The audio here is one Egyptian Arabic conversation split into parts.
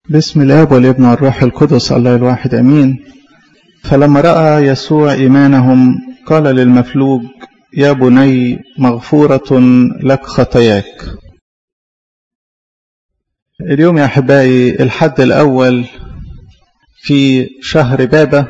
بسم الاب والابن والروح القدس الله الواحد امين فلما راى يسوع ايمانهم قال للمفلوج يا بني مغفوره لك خطاياك اليوم يا احبائي الحد الاول في شهر بابا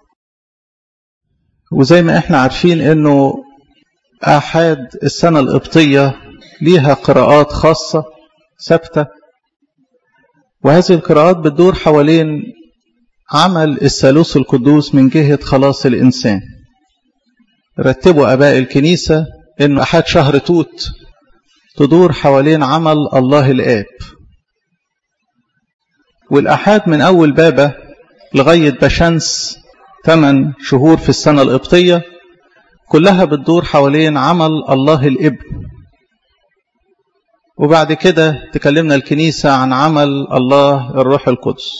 وزي ما احنا عارفين انه احاد السنه القبطيه ليها قراءات خاصه ثابته وهذه القراءات بتدور حوالين عمل الثالوث القدوس من جهة خلاص الإنسان رتبوا أباء الكنيسة أنه أحد شهر توت تدور حوالين عمل الله الآب والأحاد من أول بابا لغاية بشمس ثمان شهور في السنة القبطية كلها بتدور حوالين عمل الله الابن وبعد كده تكلمنا الكنيسة عن عمل الله الروح القدس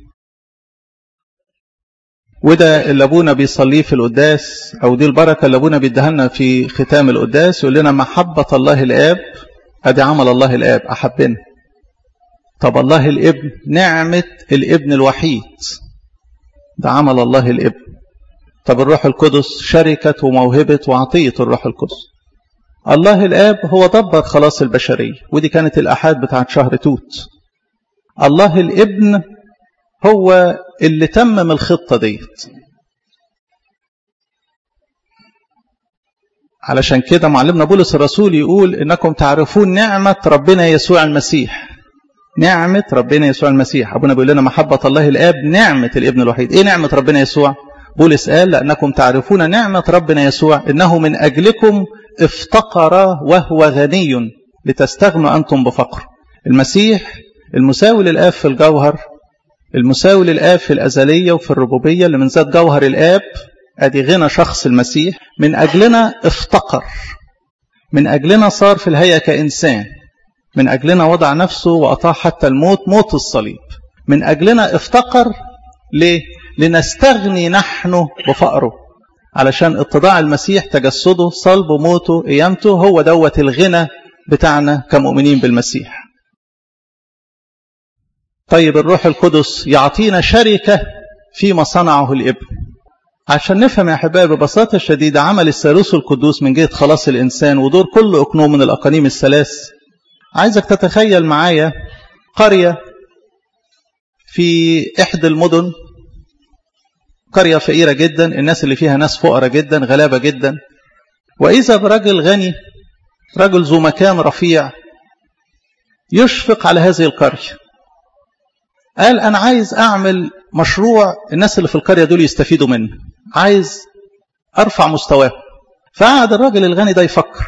وده اللي ابونا بيصليه في القداس او دي البركه اللي ابونا بيديها في ختام القداس يقول لنا محبه الله الاب ادي عمل الله الاب احبنا طب الله الابن نعمه الابن الوحيد ده عمل الله الابن طب الروح القدس شركه وموهبه وعطيه الروح القدس الله الآب هو دبر خلاص البشرية ودي كانت الأحاد بتاعت شهر توت الله الابن هو اللي تمم الخطة ديت علشان كده معلمنا بولس الرسول يقول إنكم تعرفون نعمة ربنا يسوع المسيح نعمة ربنا يسوع المسيح أبونا بيقول لنا محبة الله الآب نعمة الابن الوحيد إيه نعمة ربنا يسوع بولس قال لأنكم تعرفون نعمة ربنا يسوع إنه من أجلكم افتقر وهو غني لتستغنوا أنتم بفقر المسيح المساوي للآب في الجوهر المساوي للآب في الأزلية وفي الربوبية اللي من ذات جوهر الآب أدي غنى شخص المسيح من أجلنا افتقر من أجلنا صار في الهيئة كإنسان من أجلنا وضع نفسه وأطاع حتى الموت موت الصليب من أجلنا افتقر ليه؟ لنستغني نحن بفقره علشان اتضاع المسيح تجسده صلبه موته قيامته هو دوت الغنى بتاعنا كمؤمنين بالمسيح طيب الروح القدس يعطينا شركة فيما صنعه الابن عشان نفهم يا أحبائي ببساطة شديدة عمل الثالوث القدوس من جهة خلاص الإنسان ودور كل أقنوم من الأقانيم الثلاث عايزك تتخيل معايا قرية في إحدى المدن قرية فقيرة جدا الناس اللي فيها ناس فقراء جدا غلابة جدا وإذا برجل غني رجل ذو مكان رفيع يشفق على هذه القرية قال أنا عايز أعمل مشروع الناس اللي في القرية دول يستفيدوا منه عايز أرفع مستواهم فقعد الراجل الغني ده يفكر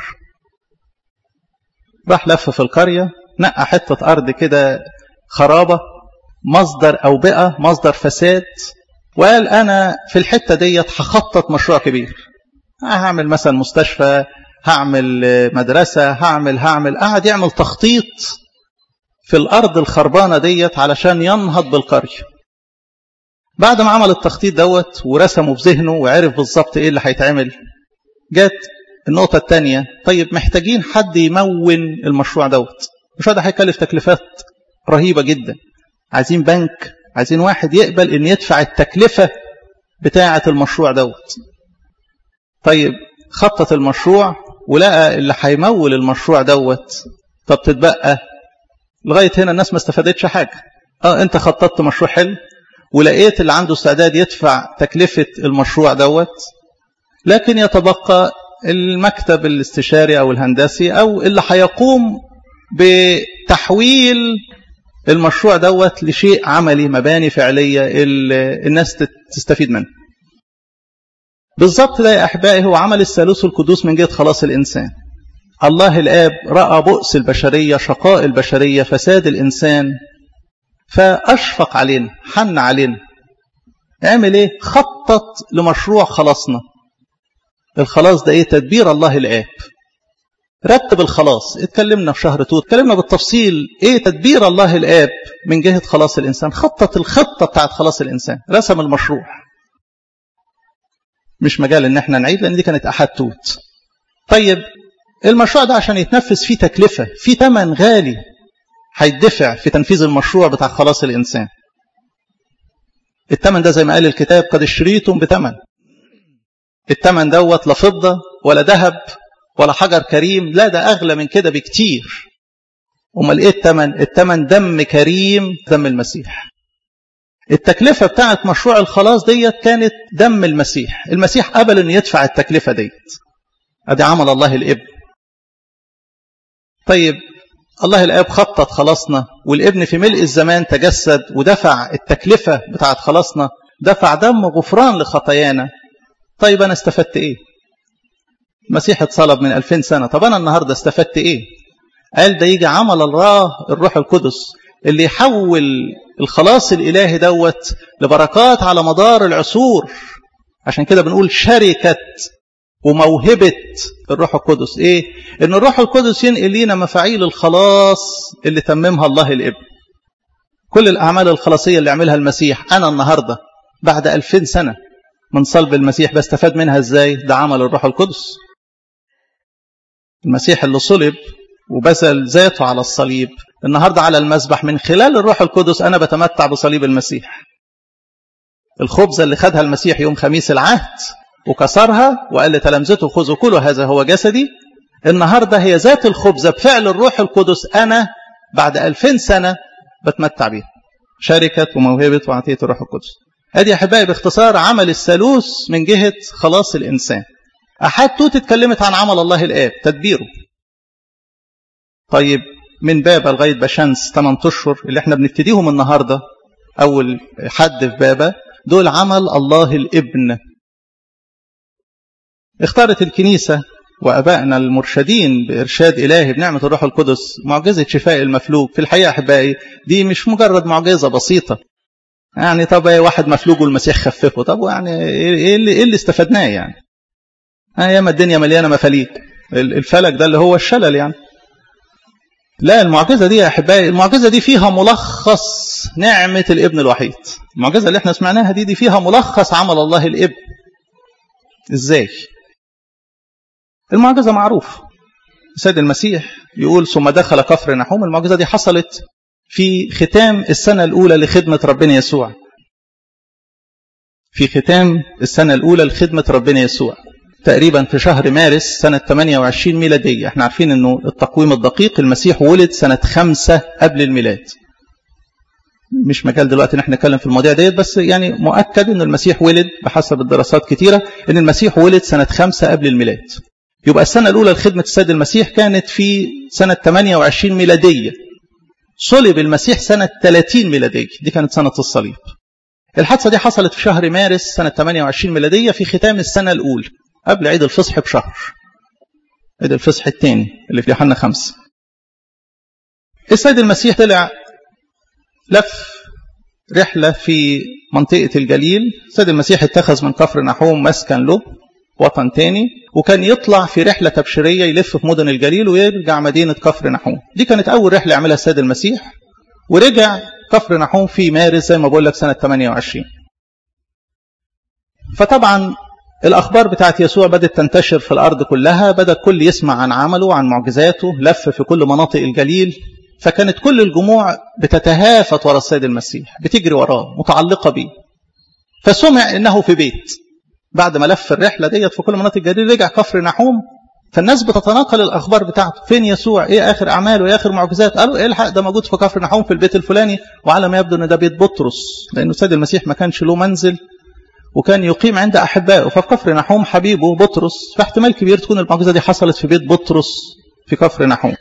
راح لف في القرية نقى حتة أرض كده خرابة مصدر أوبئة مصدر فساد وقال أنا في الحتة ديت هخطط مشروع كبير هعمل مثلا مستشفى هعمل مدرسة هعمل هعمل قعد يعمل تخطيط في الأرض الخربانة ديت علشان ينهض بالقرية بعد ما عمل التخطيط دوت ورسمه في ذهنه وعرف بالظبط ايه اللي هيتعمل جت النقطة الثانية طيب محتاجين حد يمون المشروع دوت المشروع ده هيكلف تكلفات رهيبة جدا عايزين بنك عايزين واحد يقبل ان يدفع التكلفة بتاعة المشروع دوت طيب خطط المشروع ولقى اللي هيمول المشروع دوت طب تتبقى لغاية هنا الناس ما استفادتش حاجة اه انت خططت مشروع حلو ولقيت اللي عنده استعداد يدفع تكلفة المشروع دوت لكن يتبقى المكتب الاستشاري او الهندسي او اللي هيقوم بتحويل المشروع دوت لشيء عملي مباني فعلية الناس تستفيد منه بالضبط ده يا أحبائي هو عمل الثالوث القدوس من جهة خلاص الإنسان الله الآب رأى بؤس البشرية شقاء البشرية فساد الإنسان فأشفق علينا حن علينا اعمل ايه خطط لمشروع خلاصنا الخلاص ده ايه تدبير الله الآب رتب الخلاص اتكلمنا في شهر توت اتكلمنا بالتفصيل ايه تدبير الله الاب من جهة خلاص الانسان خطط الخطة بتاعت خلاص الانسان رسم المشروع مش مجال ان احنا نعيد لان دي كانت احد توت طيب المشروع ده عشان يتنفذ فيه تكلفة فيه ثمن غالي هيدفع في تنفيذ المشروع بتاع خلاص الإنسان التمن ده زي ما قال الكتاب قد اشتريتم بتمن التمن دوت لا فضة ولا ذهب ولا حجر كريم لا ده أغلى من كده بكتير امال ايه التمن التمن دم كريم دم المسيح التكلفة بتاعت مشروع الخلاص ديت كانت دم المسيح المسيح قبل أن يدفع التكلفة ديت أدي عمل الله الابن طيب الله الآب خطط خلاصنا والابن في ملء الزمان تجسد ودفع التكلفة بتاعت خلاصنا دفع دم غفران لخطايانا طيب أنا استفدت إيه المسيح اتصلب من 2000 سنة طب أنا النهاردة استفدت إيه قال ده يجي عمل الله الروح القدس اللي يحول الخلاص الإلهي دوت لبركات على مدار العصور عشان كده بنقول شركة وموهبة الروح القدس ايه ان الروح القدس ينقل لينا مفاعيل الخلاص اللي تممها الله الابن كل الاعمال الخلاصية اللي عملها المسيح انا النهاردة بعد ألفين سنة من صلب المسيح بستفاد منها ازاي ده عمل الروح القدس المسيح اللي صلب وبذل ذاته على الصليب النهاردة على المسبح من خلال الروح القدس أنا بتمتع بصليب المسيح الخبزة اللي خدها المسيح يوم خميس العهد وكسرها وقال لتلامذته خذوا كلوا هذا هو جسدي النهاردة هي ذات الخبزة بفعل الروح القدس أنا بعد ألفين سنة بتمتع بيها شركة وموهبة وعطية الروح القدس هذه يا أحبائي باختصار عمل الثالوث من جهة خلاص الإنسان أحد توت اتكلمت عن عمل الله الآب تدبيره طيب من بابا لغاية بشمس 8 أشهر اللي احنا بنبتديهم النهاردة أول حد في بابا دول عمل الله الابن اختارت الكنيسة وأبائنا المرشدين بإرشاد إلهي بنعمة الروح القدس معجزة شفاء المفلوج في الحقيقة أحبائي دي مش مجرد معجزة بسيطة يعني طب واحد مفلوج والمسيح خففه طب يعني ايه اللي, إيه اللي استفدناه يعني ايام الدنيا مليانه مفاليك الفلك ده اللي هو الشلل يعني لا المعجزة دي يا أحبائي المعجزة دي فيها ملخص نعمة الابن الوحيد المعجزة اللي احنا سمعناها دي دي فيها ملخص عمل الله الابن ازاي المعجزة معروف السيد المسيح يقول ثم دخل كفر نحوم المعجزة دي حصلت في ختام السنة الأولى لخدمة ربنا يسوع في ختام السنة الأولى لخدمة ربنا يسوع تقريبا في شهر مارس سنة 28 ميلادية احنا عارفين انه التقويم الدقيق المسيح ولد سنة خمسة قبل الميلاد مش مجال دلوقتي ان احنا نتكلم في المواضيع ديت بس يعني مؤكد ان المسيح ولد بحسب الدراسات كتيرة ان المسيح ولد سنة خمسة قبل الميلاد يبقى السنة الأولى لخدمة السيد المسيح كانت في سنة 28 ميلادية صلب المسيح سنة 30 ميلادية دي كانت سنة الصليب الحادثة دي حصلت في شهر مارس سنة 28 ميلادية في ختام السنة الأولى قبل عيد الفصح بشهر عيد الفصح الثاني اللي في يوحنا خمسة السيد المسيح طلع لف رحلة في منطقة الجليل السيد المسيح اتخذ من كفر نحوم مسكن له وطن تاني وكان يطلع في رحلة تبشيرية يلف في مدن الجليل ويرجع مدينة كفر نحوم دي كانت أول رحلة يعملها السيد المسيح ورجع كفر نحوم في مارس زي ما بقول لك سنة 28 فطبعا الأخبار بتاعت يسوع بدأت تنتشر في الأرض كلها بدأ كل يسمع عن عمله عن معجزاته لف في كل مناطق الجليل فكانت كل الجموع بتتهافت ورا السيد المسيح بتجري وراه متعلقة بيه فسمع إنه في بيت بعد ما لف الرحلة ديت في كل مناطق الجليل رجع كفر نحوم فالناس بتتناقل الأخبار بتاعته فين يسوع إيه آخر أعماله إيه آخر معجزات قالوا إيه الحق ده موجود في كفر نحوم في البيت الفلاني وعلى ما يبدو إن ده بيت بطرس لأنه السيد المسيح ما كانش له منزل وكان يقيم عند أحبائه ففي كفر نحوم حبيبه بطرس فاحتمال كبير تكون المعجزة دي حصلت في بيت بطرس في كفر نحوم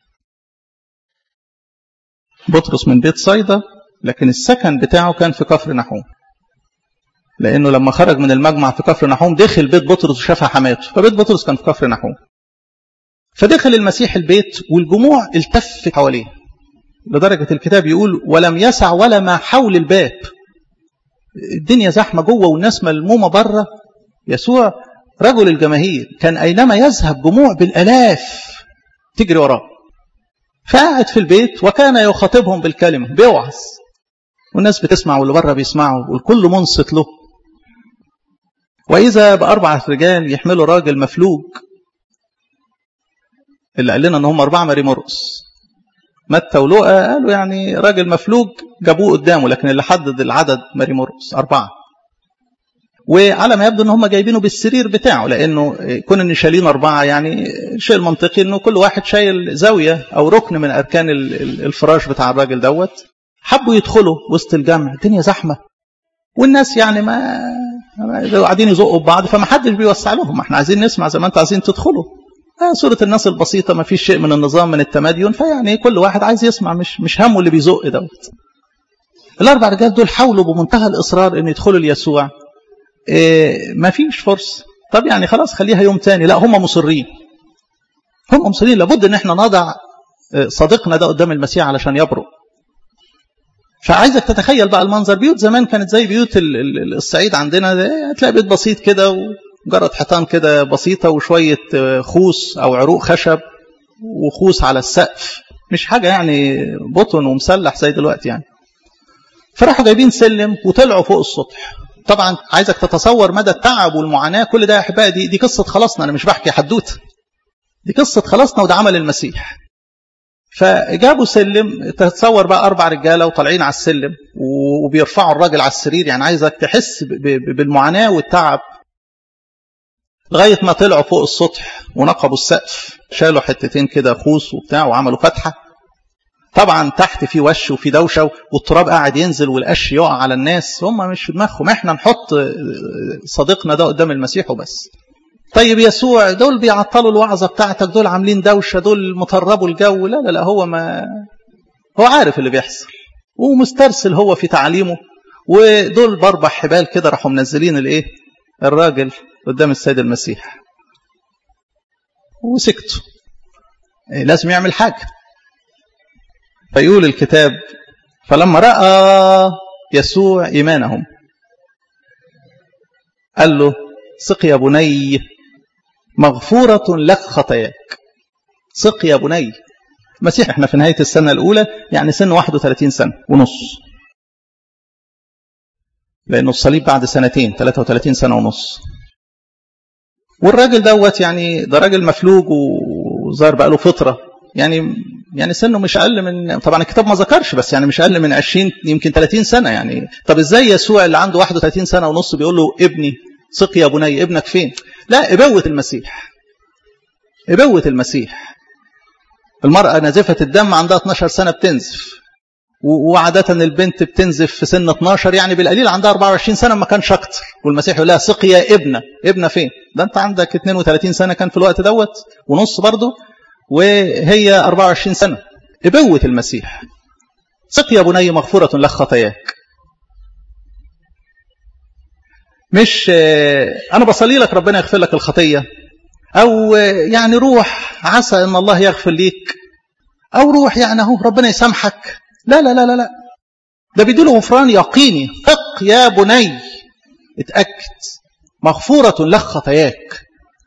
بطرس من بيت صيدا لكن السكن بتاعه كان في كفر نحوم لأنه لما خرج من المجمع في كفر نحوم دخل بيت بطرس وشافها حماته فبيت بطرس كان في كفر نحوم فدخل المسيح البيت والجموع التفت حواليه لدرجة الكتاب يقول ولم يسع ولا ما حول الباب الدنيا زحمة جوه والناس ملمومة بره يسوع رجل الجماهير كان أينما يذهب جموع بالألاف تجري وراه فقعد في البيت وكان يخاطبهم بالكلمة بيوعظ والناس بتسمع واللي بره بيسمعوا والكل منصت له وإذا بأربعة رجال يحملوا راجل مفلوج اللي قال لنا ان هم أربعة ماري مرقس متى ولوقا قالوا يعني راجل مفلوج جابوه قدامه لكن اللي حدد العدد ماري مرقس أربعة وعلى ما يبدو ان هم جايبينه بالسرير بتاعه لانه كون ان شايلين اربعه يعني شيء المنطقي انه كل واحد شايل زاويه او ركن من اركان الفراش بتاع الراجل دوت حبوا يدخلوا وسط الجمع الدنيا زحمه والناس يعني ما قاعدين يزقوا ببعض فما حدش بيوسع لهم ما احنا عايزين نسمع زي ما انتوا عايزين تدخلوا صورة الناس البسيطة ما فيش شيء من النظام من التمدين فيعني كل واحد عايز يسمع مش مش همه اللي بيزق دوت الأربع رجال دول حاولوا بمنتهى الإصرار إن يدخلوا ليسوع إيه ما فيش فرصة طب يعني خلاص خليها يوم تاني لا هم مصرين هم مصرين لابد ان احنا نضع صديقنا ده قدام المسيح علشان يبرق فعايزك تتخيل بقى المنظر بيوت زمان كانت زي بيوت الصعيد عندنا هتلاقي بيت بسيط كده ومجرد حيطان كده بسيطة وشوية خوص أو عروق خشب وخوص على السقف مش حاجة يعني بطن ومسلح زي دلوقتي يعني فراحوا جايبين سلم وطلعوا فوق السطح طبعا عايزك تتصور مدى التعب والمعاناة كل ده يا أحبائي دي, دي قصة خلاصنا أنا مش بحكي حدوته دي قصة خلاصنا وده عمل المسيح فجابوا سلم تتصور بقى أربع رجالة وطالعين على السلم وبيرفعوا الراجل على السرير يعني عايزك تحس بالمعاناة والتعب لغاية ما طلعوا فوق السطح ونقبوا السقف شالوا حتتين كده خوص وبتاع وعملوا فتحة طبعا تحت في وش وفي دوشة والتراب قاعد ينزل والقش يقع على الناس هم مش في دماغهم احنا نحط صديقنا ده قدام المسيح وبس طيب يسوع دول بيعطلوا الوعظة بتاعتك دول عاملين دوشة دول مطربوا الجو لا لا لا هو ما هو عارف اللي بيحصل ومسترسل هو في تعليمه ودول باربع حبال كده راحوا منزلين الايه الراجل قدام السيد المسيح وسكتوا لازم يعمل حاجة فيقول الكتاب فلما رأى يسوع إيمانهم قال له سق يا بني مغفورة لك خطاياك سق يا بني المسيح احنا في نهاية السنة الأولى يعني سن 31 سنة ونص لأنه الصليب بعد سنتين 33 سنة ونص والراجل دوت يعني ده راجل مفلوج وظاهر بقى له فترة يعني يعني سنه مش اقل من طبعا الكتاب ما ذكرش بس يعني مش اقل من 20 يمكن 30 سنه يعني طب ازاي يسوع اللي عنده 31 سنه ونص بيقول له ابني سق يا بني ابنك فين لا ابوه المسيح ابوه المسيح المراه نازفه الدم عندها 12 سنه بتنزف وعادة البنت بتنزف في سن 12 يعني بالقليل عندها 24 سنة ما كانش أكتر والمسيح يقول لها سقي يا ابنة ابنة فين ده أنت عندك 32 سنة كان في الوقت دوت ونص برضه وهي 24 سنة ابوة المسيح سقي يا بني مغفورة لك خطاياك مش أنا بصلي لك ربنا يغفر لك الخطية أو يعني روح عسى أن الله يغفر ليك أو روح يعني أهو ربنا يسامحك لا لا لا لا لا ده بيديله غفران يقيني ثق يا بني اتأكد مغفورة لك خطاياك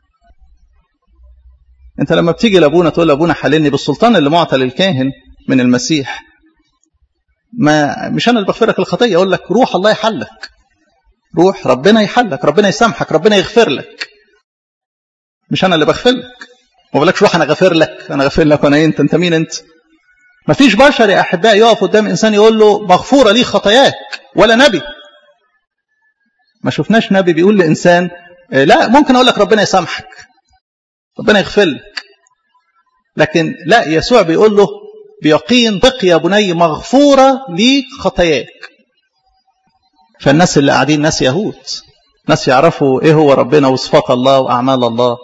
انت لما بتيجي لابونا تقول لابونا حللني بالسلطان اللي معطى للكاهن من المسيح ما مش انا اللي بغفرك الخطيه اقول لك روح الله يحلك روح ربنا يحلك ربنا يسامحك ربنا يغفر لك مش انا اللي بغفر لك ما بقولكش روح انا غفر لك انا غفر لك وانا انت انت مين انت ما فيش بشر يا احبائي يقف قدام انسان يقول له مغفوره لي خطاياك ولا نبي ما شفناش نبي بيقول لانسان لا ممكن اقول لك ربنا يسامحك ربنا يغفر لك لكن لا يسوع بيقول له بيقين بق يا بني مغفورة ليك خطاياك فالناس اللي قاعدين ناس يهود ناس يعرفوا ايه هو ربنا وصفات الله واعمال الله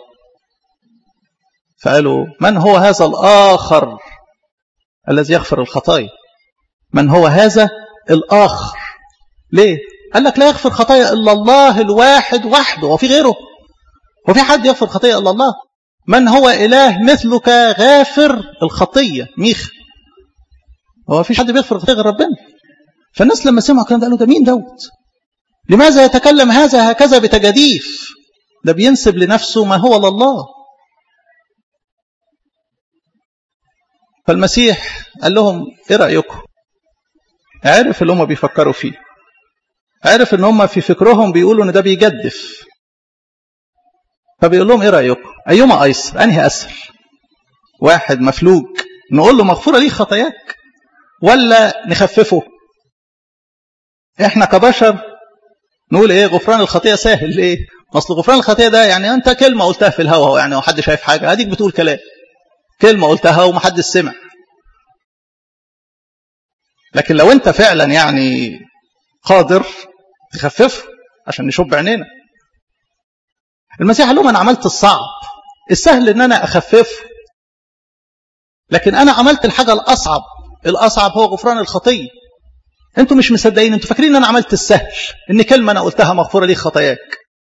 فقالوا من هو هذا الاخر الذي يغفر الخطايا من هو هذا الاخر ليه قال لك لا يغفر خطايا الا الله الواحد وحده وفي غيره وفي حد يغفر خطايا الا الله من هو إله مثلك غافر الخطية ميخ هو فيش حد بيغفر الخطية غير ربنا فالناس لما سمعوا الكلام ده قالوا ده مين دوت لماذا يتكلم هذا هكذا بتجاديف ده بينسب لنفسه ما هو لله فالمسيح قال لهم ايه رأيكم عرف اللي هم بيفكروا فيه عرف ان هم في فكرهم بيقولوا ان ده بيجدف فبيقول لهم ايه رايكم ايما ايسر انهي اسهل واحد مفلوج نقول له مغفورة ليه خطاياك ولا نخففه احنا كبشر نقول ايه غفران الخطيئة سهل ليه اصل غفران الخطيئة ده يعني انت كلمة قلتها في الهوا يعني وحد شايف حاجة اديك بتقول كلام كلمة قلتها ومحدش سمع لكن لو انت فعلا يعني قادر تخففه عشان نشوف بعينينا المسيح قال لهم انا عملت الصعب السهل ان انا اخففه لكن انا عملت الحاجه الاصعب الاصعب هو غفران الخطيه انتوا مش مصدقين انتوا فاكرين ان انا عملت السهل ان كلمه انا قلتها مغفوره لي خطاياك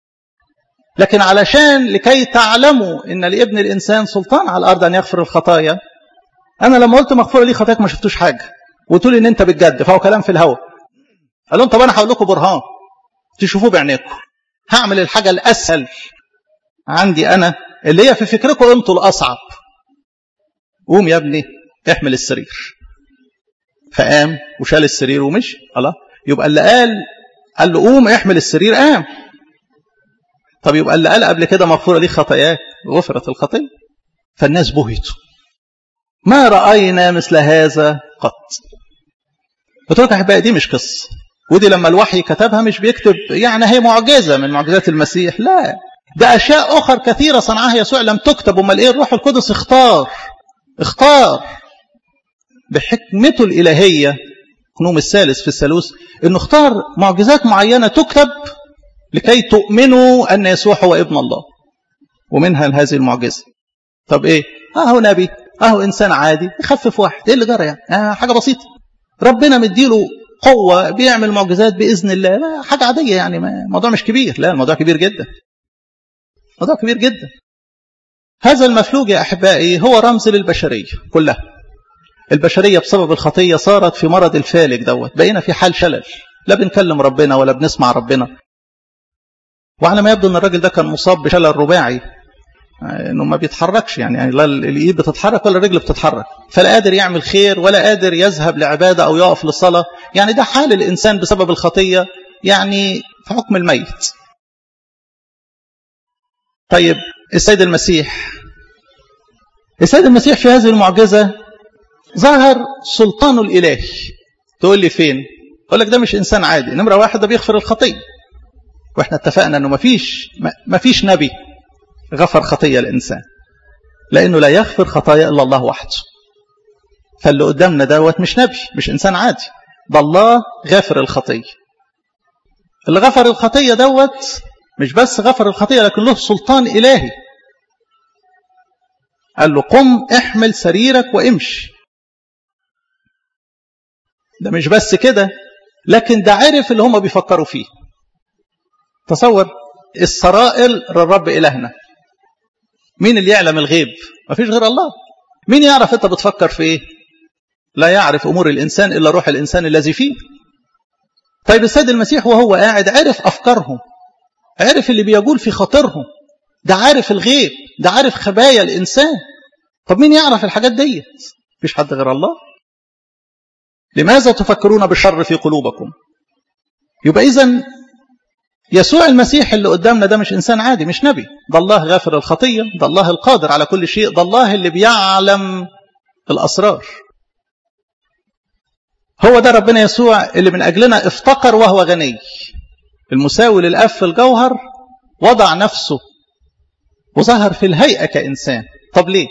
لكن علشان لكي تعلموا ان لابن الانسان سلطان على الارض ان يغفر الخطايا انا لما قلت مغفوره لي خطاياك ما شفتوش حاجه وتقول ان انت بتجد فهو كلام في الهوا قال لهم طب انا هقول لكم برهان تشوفوه بعينيكم هعمل الحاجه الاسهل عندي انا اللي هي في فكركم انتوا الاصعب قوم يا ابني احمل السرير فقام وشال السرير ومشي الله يبقى اللي قال قال له قوم احمل السرير قام طب يبقى اللي قال قبل كده مغفوره ليه خطاياك غفرت الخطيه فالناس بهتوا ما راينا مثل هذا قط قلت لك احبائي دي مش قصه ودي لما الوحي كتبها مش بيكتب يعني هي معجزه من معجزات المسيح لا ده اشياء اخر كثيره صنعها يسوع لم تكتب امال ايه الروح القدس اختار اختار بحكمته الالهيه قنوم الثالث في الثالوث انه اختار معجزات معينه تكتب لكي تؤمنوا ان يسوع هو ابن الله ومنها هذه المعجزه طب ايه اهو نبي اهو انسان عادي يخفف واحد ايه اللي جرى يعني آه حاجه بسيطه ربنا مديله قوه بيعمل معجزات باذن الله حاجه عاديه يعني الموضوع مش كبير لا الموضوع كبير جدا موضوع كبير جدا هذا المفلوج يا احبائي هو رمز للبشريه كلها البشريه بسبب الخطيه صارت في مرض الفالج دوت بقينا في حال شلل لا بنكلم ربنا ولا بنسمع ربنا وعلى ما يبدو ان الراجل ده كان مصاب بشلل رباعي انه ما بيتحركش يعني, يعني لا الايد بتتحرك ولا الرجل بتتحرك فلا قادر يعمل خير ولا قادر يذهب لعباده او يقف للصلاه يعني ده حال الانسان بسبب الخطيه يعني في حكم الميت طيب السيد المسيح السيد المسيح في هذه المعجزه ظهر سلطانه الالهي تقول لي فين اقول لك ده مش انسان عادي نمره واحد ده بيغفر الخطيه واحنا اتفقنا انه مفيش مفيش نبي غفر خطيه الانسان لانه لا يغفر خطايا الا الله وحده فاللي قدامنا دوت مش نبي مش انسان عادي ده الله غافر الخطيه اللي غفر الخطيه دوت مش بس غفر الخطيه لكن له سلطان الهي قال له قم احمل سريرك وامشي ده مش بس كده لكن ده عرف اللي هم بيفكروا فيه تصور السرائر للرب إلهنا مين اللي يعلم الغيب مفيش غير الله مين يعرف انت بتفكر في ايه لا يعرف امور الانسان الا روح الانسان الذي فيه طيب السيد المسيح وهو قاعد عرف افكارهم عرف اللي بيقول في خاطرهم ده عارف الغيب ده عارف خبايا الانسان طب مين يعرف الحاجات ديت مفيش حد غير الله لماذا تفكرون بالشر في قلوبكم يبقى اذا يسوع المسيح اللي قدامنا ده مش انسان عادي مش نبي ده الله غافر الخطيه ده الله القادر على كل شيء ده الله اللي بيعلم الاسرار هو ده ربنا يسوع اللي من اجلنا افتقر وهو غني المساوي للاب في الجوهر وضع نفسه وظهر في الهيئه كانسان طب ليه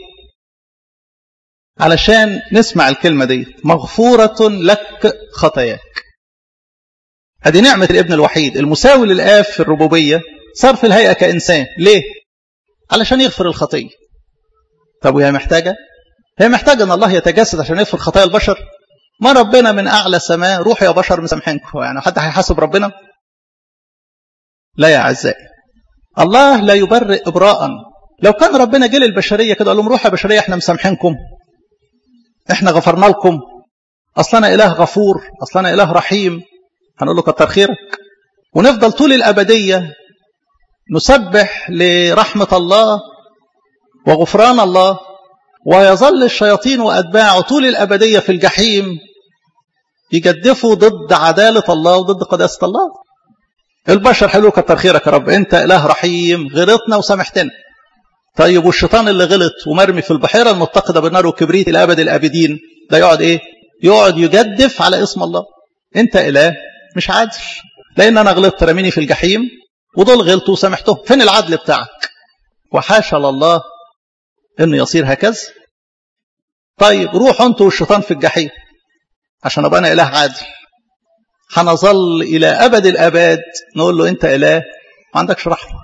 علشان نسمع الكلمه دي مغفوره لك خطاياك هذه نعمة الابن الوحيد المساوي للآب في الربوبية صار في الهيئة كإنسان ليه؟ علشان يغفر الخطية طب وهي محتاجة؟ هي محتاجة أن الله يتجسد عشان يغفر خطايا البشر ما ربنا من أعلى سماء روحوا يا بشر مسامحينكم يعني حد هيحاسب ربنا؟ لا يا أعزائي الله لا يبرئ إبراء لو كان ربنا جه للبشرية كده قال لهم روحوا يا بشرية احنا مسامحينكم احنا غفرنا لكم أصلنا إله غفور أصلنا إله رحيم هنقول له كتر خيرك ونفضل طول الأبدية نسبح لرحمة الله وغفران الله ويظل الشياطين وأتباعه طول الأبدية في الجحيم يجدفوا ضد عدالة الله وضد قداسة الله البشر حلو كتر خيرك يا رب أنت إله رحيم غلطنا وسامحتنا طيب والشيطان اللي غلط ومرمي في البحيرة المتقدة بالنار والكبريت إلى أبد الآبدين ده يقعد إيه يقعد يجدف على اسم الله أنت إله مش عادل لأن أنا غلطت رميني في الجحيم ودول غلطوا وسامحتهم فين العدل بتاعك وحاشا لله انه يصير هكذا طيب روحوا انتوا والشيطان في الجحيم عشان ابقى انا اله عادل هنظل الى ابد الاباد نقول له انت اله ما عندكش رحمه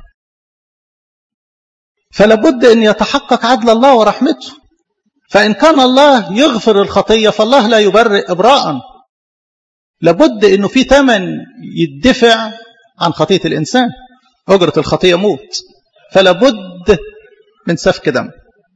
فلا بد ان يتحقق عدل الله ورحمته فان كان الله يغفر الخطيه فالله لا يبرئ ابراء لابد انه في ثمن يدفع عن خطيه الانسان اجره الخطيه موت فلا بد من سفك دم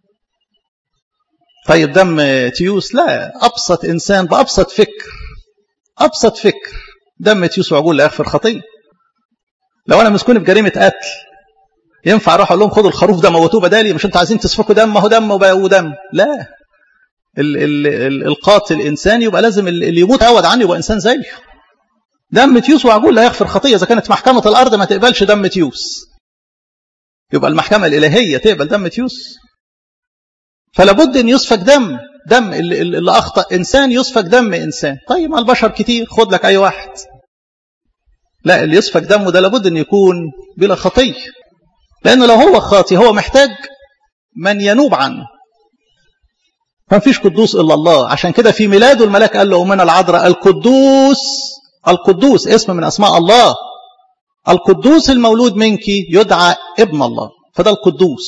طيب دم تيوس لا ابسط انسان بابسط فكر ابسط فكر دم تيوس وعجول لا يغفر خطيه لو انا مسكون بجريمه قتل ينفع اروح اقول لهم خدوا الخروف ده موتوه بدالي مش انتوا عايزين تسفكوا دم ما هو دم ودم لا ال ال ال القاتل انسان يبقى لازم اللي يموت عوض عنه يبقى انسان زيه دم تيوس وعجول لا يغفر خطيه اذا كانت محكمه الارض ما تقبلش دم تيوس يبقى المحكمه الالهيه تقبل دم تيوس فلا بد ان يسفك دم دم اللي, اللي اخطا انسان يسفك دم انسان طيب ما البشر كتير خد لك اي واحد لا اللي يسفك دمه ده لابد ان يكون بلا خطيه لانه لو هو خاطي هو محتاج من ينوب عنه ما فيش قدوس الا الله عشان كده في ميلاده الملاك قال له امنا العذراء القدوس القدوس اسم من اسماء الله القدوس المولود منك يدعى ابن الله فده القدوس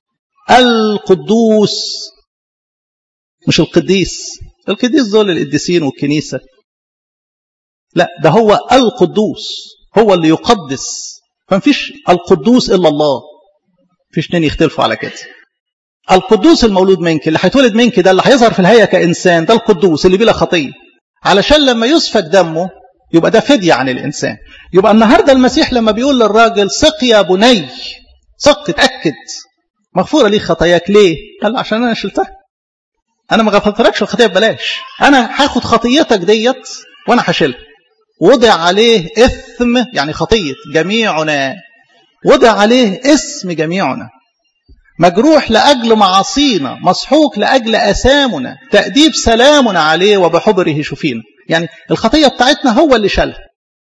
القدوس مش القديس القديس دول القديسين والكنيسة لا ده هو القدوس هو اللي يقدس فمفيش القدوس إلا الله فيش اتنين يختلفوا على كده القدوس المولود منك اللي هيتولد منك ده اللي هيظهر في الهيئة كإنسان ده القدوس اللي بلا خطية علشان لما يسفك دمه يبقى ده فدية عن الإنسان يبقى النهاردة المسيح لما بيقول للراجل سق يا بني سق اتأكد مغفورة لي خطاياك ليه قال عشان أنا شلتها أنا ما غفرتلكش الخطية ببلاش أنا هاخد خطيتك ديت وأنا هشيلها وضع عليه إثم يعني خطية جميعنا وضع عليه اسم جميعنا مجروح لأجل معاصينا مسحوق لأجل أسامنا تأديب سلامنا عليه وبحبره شفينا يعني الخطية بتاعتنا هو اللي شالها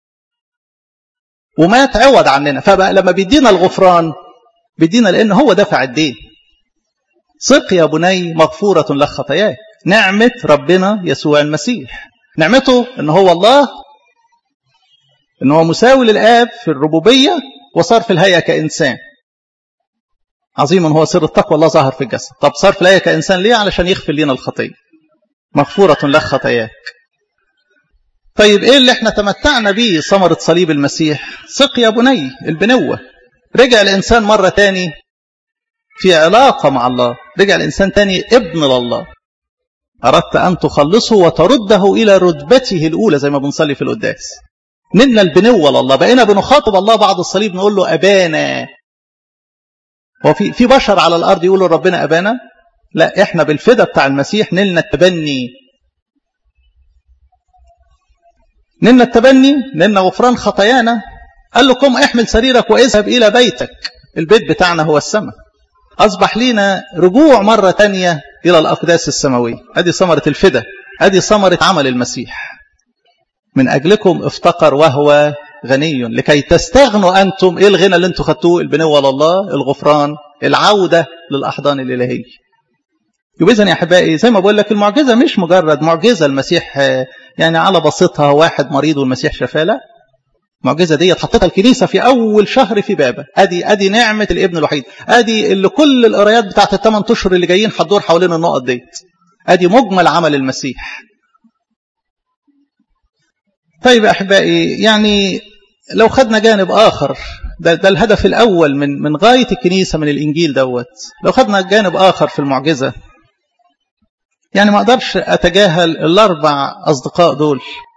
ومات عوض عننا فبقى لما بيدينا الغفران بيدينا لأن هو دفع الدين ثق يا بني مغفورة لك خطاياك نعمة ربنا يسوع المسيح نعمته ان هو الله ان هو مساوي للآب في الربوبية وصار في الهيئة كإنسان عظيما هو سر التقوى الله ظهر في الجسد طب صار في الهيئة كإنسان ليه علشان يغفر لنا الخطية مغفورة لك خطاياك طيب ايه اللي احنا تمتعنا بيه ثمرة صليب المسيح ثق يا بني البنوة رجع الإنسان مرة تاني في علاقة مع الله رجع الإنسان تاني ابن لله أردت أن تخلصه وترده إلى رتبته الأولى زي ما بنصلي في القداس نلنا البنوة لله بقينا بنخاطب الله بعد الصليب نقول له أبانا هو في في بشر على الأرض يقولوا ربنا أبانا لا إحنا بالفدا بتاع المسيح نلنا التبني نلنا التبني نلنا غفران خطايانا قال له قم احمل سريرك واذهب إلى بيتك البيت بتاعنا هو السماء أصبح لنا رجوع مرة تانية إلى الأقداس السماوية هذه ثمرة الفدا هذه ثمرة عمل المسيح من أجلكم افتقر وهو غني لكي تستغنوا أنتم إيه الغنى اللي أنتم خدتوه البنوة لله الغفران العودة للأحضان الإلهية يبقى إذن يا أحبائي زي ما بقول لك المعجزة مش مجرد معجزة المسيح يعني على بسيطها واحد مريض والمسيح شفاه لا المعجزة دي حطتها الكنيسة في أول شهر في بابا أدي أدي نعمة الابن الوحيد أدي اللي كل القرايات بتاعت الثمان أشهر اللي جايين هتدور حوالين النقط ديت أدي مجمل عمل المسيح طيب أحبائي يعني لو خدنا جانب آخر ده, ده الهدف الأول من من غاية الكنيسة من الإنجيل دوت لو خدنا جانب آخر في المعجزة يعني ما أقدرش أتجاهل الأربع أصدقاء دول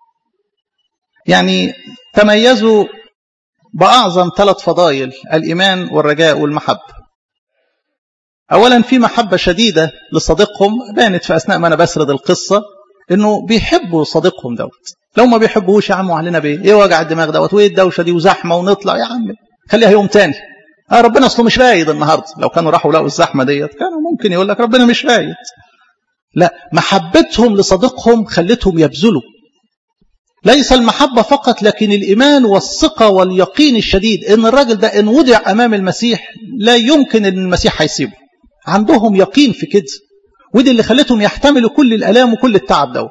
يعني تميزوا بأعظم ثلاث فضائل الإيمان والرجاء والمحبة أولا في محبة شديدة لصديقهم بانت في أثناء ما أنا بسرد القصة إنه بيحبوا صديقهم دوت لو ما بيحبوش يا عم علينا بيه إيه وجع الدماغ دوت وإيه الدوشة دي وزحمة ونطلع يا عم خليها يوم تاني آه ربنا اصله مش رايد النهارده لو كانوا راحوا لقوا الزحمه ديت كانوا ممكن يقول لك ربنا مش رايد لا محبتهم لصديقهم خلتهم يبذلوا ليس المحبة فقط لكن الإيمان والثقة واليقين الشديد إن الراجل ده إن وضع أمام المسيح لا يمكن إن المسيح هيسيبه عندهم يقين في كده ودي اللي خلتهم يحتملوا كل الآلام وكل التعب دوت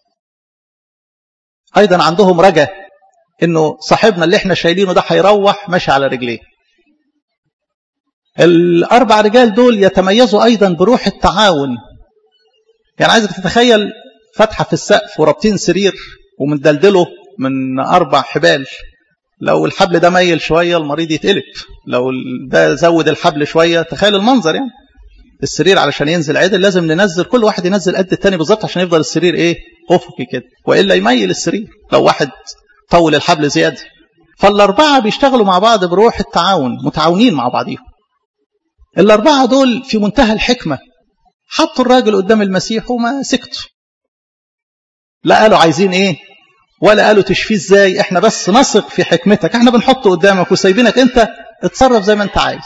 أيضا عندهم رجاء إنه صاحبنا اللي احنا شايلينه ده هيروح ماشي على رجليه الأربع رجال دول يتميزوا أيضا بروح التعاون يعني عايزك تتخيل فتحة في السقف ورابطين سرير ومندلدله من أربع حبال لو الحبل ده ميل شوية المريض يتقلب لو ده زود الحبل شوية تخيل المنظر يعني السرير علشان ينزل عدل لازم ننزل كل واحد ينزل قد التاني بالظبط عشان يفضل السرير ايه افقي كده والا يميل السرير لو واحد طول الحبل زياده فالاربعه بيشتغلوا مع بعض بروح التعاون متعاونين مع بعضهم الاربعه دول في منتهى الحكمه حطوا الراجل قدام المسيح وما سكتوا لا قالوا عايزين ايه ولا قالوا تشفيه ازاي احنا بس نثق في حكمتك احنا بنحطه قدامك وسايبينك انت اتصرف زي ما انت عايز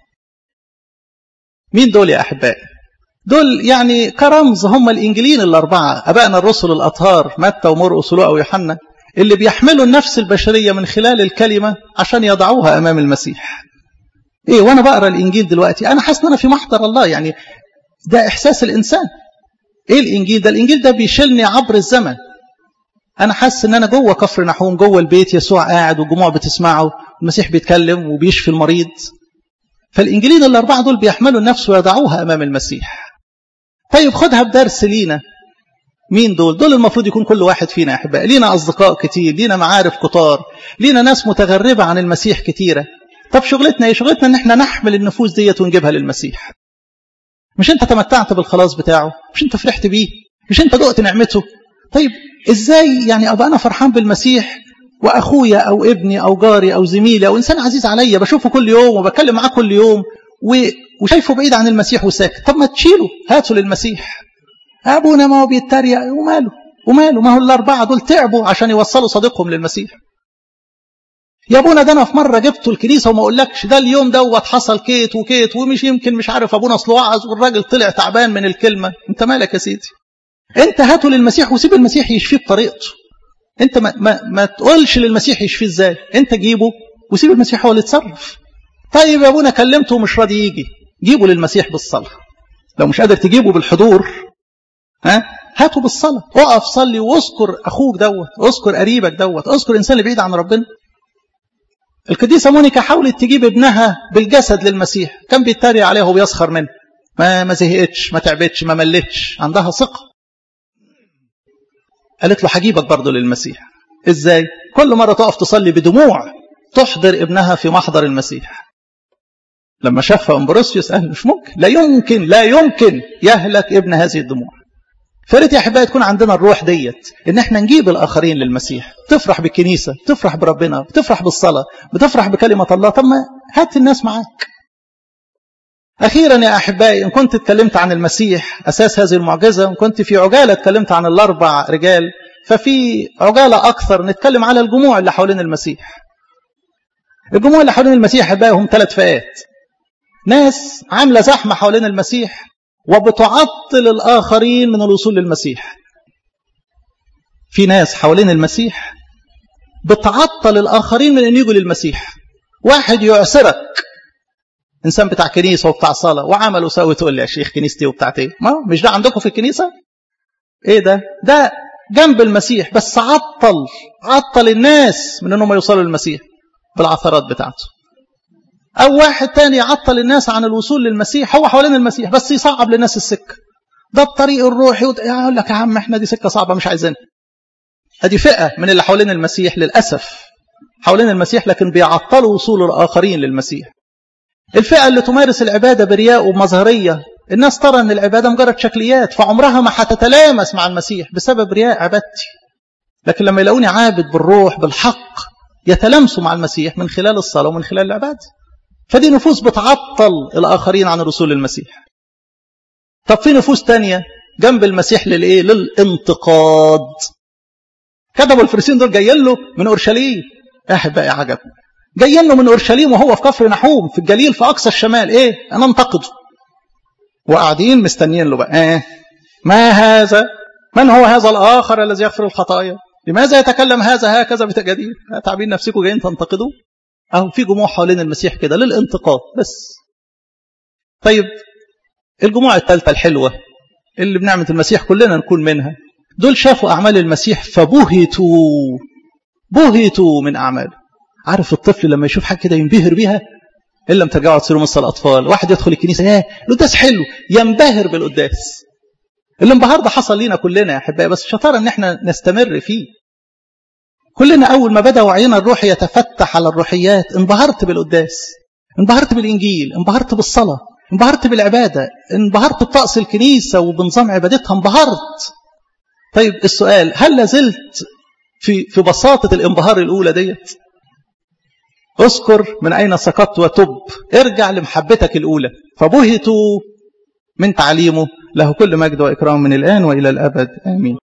مين دول يا احبائي دول يعني كرمز هم الانجيلين الاربعه ابائنا الرسل الاطهار متى ومرقس ولوقا ويوحنا اللي بيحملوا النفس البشريه من خلال الكلمه عشان يضعوها امام المسيح ايه وانا بقرا الانجيل دلوقتي انا حاسس ان انا في محضر الله يعني ده احساس الانسان ايه الانجيل ده الانجيل ده بيشيلني عبر الزمن انا حاسس ان انا جوه كفر نحوم جوه البيت يسوع قاعد والجموع بتسمعه المسيح بيتكلم وبيشفي المريض فالانجيلين الاربعه دول بيحملوا النفس ويضعوها امام المسيح طيب خدها بدرس لينا مين دول دول المفروض يكون كل واحد فينا يا احبائي لينا اصدقاء كتير لينا معارف كتار لينا ناس متغربه عن المسيح كتيره طب شغلتنا ايه شغلتنا ان احنا نحمل النفوس ديت ونجيبها للمسيح مش انت تمتعت بالخلاص بتاعه مش انت فرحت بيه مش انت دقت نعمته طيب ازاي يعني ابقى انا فرحان بالمسيح واخويا او ابني او جاري او زميلي او انسان عزيز عليا بشوفه كل يوم وبتكلم معاه كل يوم و... وشايفه بعيد عن المسيح وساكت طب ما تشيله هاته للمسيح ابونا ما هو بيتريق وماله وماله ما هو الاربعه دول تعبوا عشان يوصلوا صديقهم للمسيح يا ابونا ده انا في مره جبته الكنيسه وما اقولكش ده اليوم دوت حصل كيت وكيت ومش يمكن مش عارف ابونا اصله وعظ والراجل طلع تعبان من الكلمه انت مالك يا سيدي انت هاته للمسيح وسيب المسيح يشفيه بطريقته انت ما, ما, ما تقولش للمسيح يشفيه ازاي انت جيبه وسيب المسيح هو اللي يتصرف طيب يا ابونا كلمته ومش راضي يجي جيبه للمسيح بالصلاه لو مش قادر تجيبه بالحضور ها هاته بالصلاه اقف صلي واذكر اخوك دوت اذكر قريبك دوت اذكر انسان اللي بعيد عن ربنا القديسه مونيكا حاولت تجيب ابنها بالجسد للمسيح كان بيتريق عليها وبيسخر منه ما ما زهقتش ما تعبتش ما ملتش عندها ثقه قالت له هجيبك برضه للمسيح ازاي كل مره تقف تصلي بدموع تحضر ابنها في محضر المسيح لما شافها امبروسيوس قال مش ممكن لا يمكن لا يمكن يهلك ابن هذه الدموع فريت يا احبائي تكون عندنا الروح ديت ان احنا نجيب الاخرين للمسيح تفرح بالكنيسه تفرح بربنا بتفرح بالصلاه بتفرح بكلمه الله طب ما هات الناس معاك اخيرا يا احبائي ان كنت اتكلمت عن المسيح اساس هذه المعجزه ان كنت في عجاله اتكلمت عن الاربع رجال ففي عجاله اكثر نتكلم على الجموع اللي حوالين المسيح الجموع اللي حوالين المسيح احبائي هم ثلاث فئات ناس عامله زحمه حوالين المسيح وبتعطل الآخرين من الوصول للمسيح في ناس حوالين المسيح بتعطل الآخرين من أن يجوا للمسيح واحد يعسرك إنسان بتاع كنيسة وبتاع صلاة وعمل وسوي تقول لي يا شيخ كنيستي وبتاعت إيه ما مش ده عندكم في الكنيسة إيه ده ده جنب المسيح بس عطل عطل الناس من أنهم يوصلوا للمسيح بالعثرات بتاعته أو واحد تاني يعطل الناس عن الوصول للمسيح هو حوالين المسيح بس يصعب للناس السكة ده الطريق الروحي وت... يقول لك يا عم احنا دي سكة صعبة مش عايزينها ادي فئة من اللي حوالين المسيح للأسف حوالين المسيح لكن بيعطلوا وصول الآخرين للمسيح الفئة اللي تمارس العبادة برياء ومظهرية الناس ترى ان العبادة مجرد شكليات فعمرها ما هتتلامس مع المسيح بسبب رياء عبادتي لكن لما يلاقوني عابد بالروح بالحق يتلامسوا مع المسيح من خلال الصلاة ومن خلال العبادة فدي نفوس بتعطل الآخرين عن الرسول للمسيح طب في نفوس تانية جنب المسيح للإيه؟ للانتقاد كتبوا الفريسين دول جايين له من أورشليم أحبائي عجب جايين له من اورشليم وهو في كفر نحوم في الجليل في اقصى الشمال ايه انا انتقده وقاعدين مستنيين له بقى ايه ما هذا من هو هذا الاخر الذي يغفر الخطايا لماذا يتكلم هذا هكذا بتجاديف تعبين نفسكم جايين تنتقدوا اهو في جموع حوالين المسيح كده للانتقاد بس طيب الجموع الثالثه الحلوه اللي بنعمه المسيح كلنا نكون منها دول شافوا اعمال المسيح فبهتوا بهتوا من اعماله عارف الطفل لما يشوف حاجه كده ينبهر بيها ان لم ترجعوا تصيروا مثل الاطفال واحد يدخل الكنيسه ايه القداس حلو ينبهر بالقداس الانبهار ده حصل لينا كلنا يا احبائي بس شطاره ان احنا نستمر فيه كلنا اول ما بدا وعينا الروحي يتفتح على الروحيات انبهرت بالقداس انبهرت بالانجيل انبهرت بالصلاه انبهرت بالعباده انبهرت بطقس الكنيسه وبنظام عبادتها انبهرت طيب السؤال هل لازلت في في بساطه الانبهار الاولى ديت اذكر من أين سقطت وتب ارجع لمحبتك الأولى فبهتوا من تعليمه له كل مجد وإكرام من الآن وإلى الأبد آمين